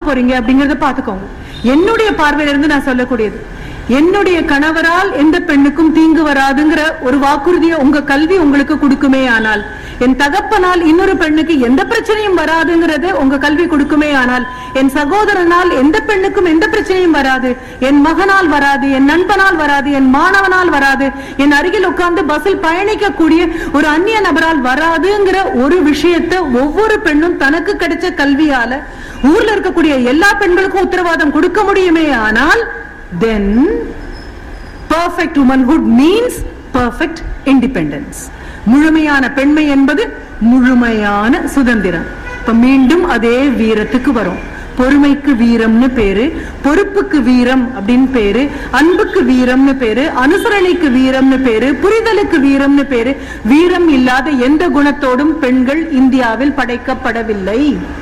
போறீங்க அப்படிங்கறத பாத்துக்கோங்க என்னுடைய பார்வையில இருந்து நான் சொல்லக்கூடியது என்னுடைய கணவரால் எந்த பெண்ணுக்கும் தீங்கு வராதுங்கிற ஒரு வாக்குறுதியை உங்க கல்வி உங்களுக்கு கொடுக்குமே ஆனால் என் தகப்பனால் இன்னொரு பெண்ணுக்கு எந்த பிரச்சனையும் வராதுங்கிறது உங்க கல்வி கொடுக்குமே ஆனால் என் சகோதரனால் எந்த பெண்ணுக்கும் எந்த பிரச்சனையும் வராது என் மகனால் வராது என் நண்பனால் வராது என் மாணவனால் வராது என் அருகில் உட்கார்ந்து பஸ்ஸில் பயணிக்கக்கூடிய ஒரு அந்நிய நபரால் வராதுங்கிற ஒரு விஷயத்தை ஒவ்வொரு பெண்ணும் தனக்கு கிடைச்ச கல்வியால ஊர்ல இருக்கக்கூடிய எல்லா பெண்களுக்கும் உத்தரவாதம் கொடுக்க முடியுமே ஆனால் then perfect womanhood means perfect independence முழுமையான பெண்மை என்பது முழுமையான சுதந்திரம் இப்ப மீண்டும் அதே வீரத்துக்கு வரும் பொறுமைக்கு வீரம்னு பேரு பொறுப்புக்கு வீரம் அப்படின்னு பேரு அன்புக்கு வீரம்னு பேரு அனுசரணைக்கு வீரம்னு பேரு புரிதலுக்கு வீரம்னு பேரு வீரம் இல்லாத எந்த குணத்தோடும் பெண்கள் இந்தியாவில் படைக்கப்படவில்லை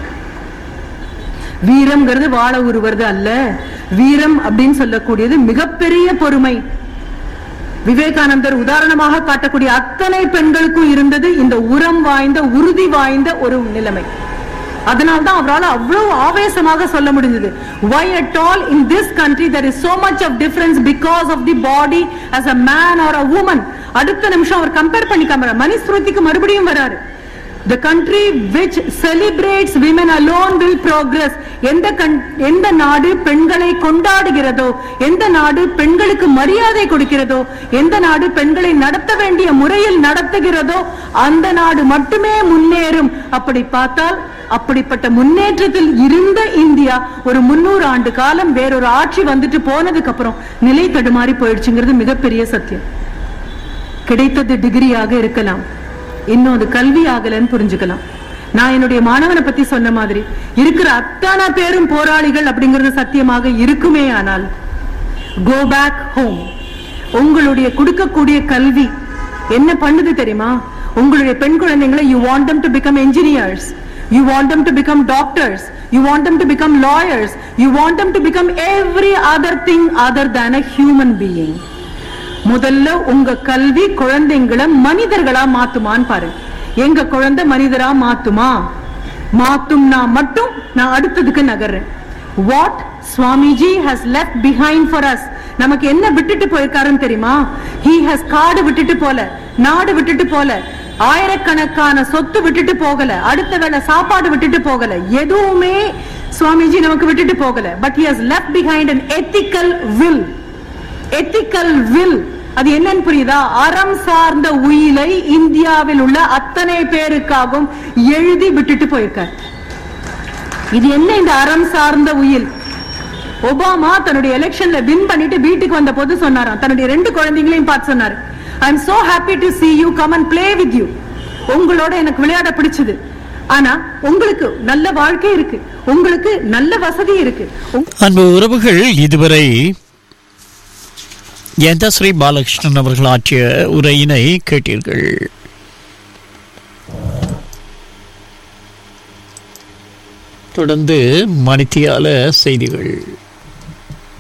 வீரம்ங்கிறது வாழ உருவது அல்ல வீரம் அப்படின்னு சொல்லக்கூடியது மிகப்பெரிய பொறுமை விவேகானந்தர் உதாரணமாக காட்டக்கூடிய அத்தனை பெண்களுக்கும் இருந்தது இந்த உரம் வாய்ந்த உறுதி வாய்ந்த ஒரு நிலைமை அதனால்தான் அவரால் அவ்வளவு ஆவேசமாக சொல்ல முடிஞ்சது why at all in this country there is so much of difference because of the body as a man or a woman அடுத்த நிமிஷம் அவர் கம்பேர் பண்ணி காமிறார் மனுஸ்மிருதிக்கு மறுபடியும் வராரு the country which celebrates women alone will progress எந்த கண்- எந்த நாடு பெண்களை கொண்டாடுகிறதோ எந்த நாடு பெண்களுக்கு மரியாதை கொடுக்கிறதோ எந்த நாடு பெண்களை நடத்த வேண்டிய முறையில் நடத்துகிறதோ அந்த நாடு மட்டுமே முன்னேறும் அப்படி பார்த்தால் அப்படிப்பட்ட முன்னேற்றத்தில் இருந்த இந்தியா ஒரு முன்னூறு ஆண்டு காலம் வேறொரு ஆட்சி வந்துட்டு போனதுக்கு அப்புறம் நிலை தடுமாறி போயிடுச்சுங்கிறது மிகப்பெரிய சத்தியம் கிடைத்தது டிகிரியாக இருக்கலாம் இன்னும் அது கல்வி ஆகலன்னு புரிஞ்சுக்கலாம் நான் என்னுடைய மாணவனை பத்தி சொன்ன மாதிரி இருக்கிற அத்தனை பேரும் போராளிகள் அப்படிங்கிறது சத்தியமாக இருக்குமே ஆனால் கோ பேக் ஹோம் உங்களுடைய கொடுக்கக்கூடிய கல்வி என்ன பண்ணுது தெரியுமா உங்களுடைய பெண் குழந்தைங்களை you want them to become engineers you want them to become doctors you want them to become lawyers you want them to become every other thing other than a human being முதல்ல உங்க கல்வி குழந்தைங்களை மனிதர்களா மாத்துமான்னு பாரு எங்க குழந்தை மனிதரா மாத்துமா மாத்தும்னா மட்டும் நான் அடுத்ததுக்கு நகர்றேன் what Swamiji has left behind for us நமக்கு என்ன விட்டுட்டு போயிருக்காருன்னு தெரியுமா ஹி ஹஸ் காடு விட்டுட்டு போல நாடு விட்டுட்டு போல ஆயிரக்கணக்கான சொத்து விட்டுட்டு போகல அடுத்த வேளை சாப்பாடு விட்டுட்டு போகல எதுவுமே சுவாமிஜி நமக்கு விட்டுட்டு போகல but he has left behind an ethical will ethical will அது என்னன்னு புரியுதா அறம் சார்ந்த உயிலை இந்தியாவில் உள்ள அத்தனை பேருக்காகவும் எழுதி விட்டுட்டு போயிருக்கார் இது என்ன இந்த அறம் சார்ந்த உயில் ஒபாமா தன்னுடைய எலெக்ஷன்ல வின் பண்ணிட்டு வீட்டுக்கு வந்த போது சொன்னாராம் தன்னுடைய ரெண்டு குழந்தைங்களையும் பார்த்து சொன்னாரு I am so happy to see you come and play with you உங்களோட எனக்கு விளையாட பிடிச்சது ஆனா உங்களுக்கு நல்ல வாழ்க்கை இருக்கு உங்களுக்கு நல்ல வசதி இருக்கு உங்க- அன்பு உறவுகள் இதுவரை எந்த ஸ்ரீ பாலகிருஷ்ணன் அவர்கள் ஆற்றிய உரையினை கேட்டீர்கள் தொடர்ந்து மணித்தியால செய்திகள்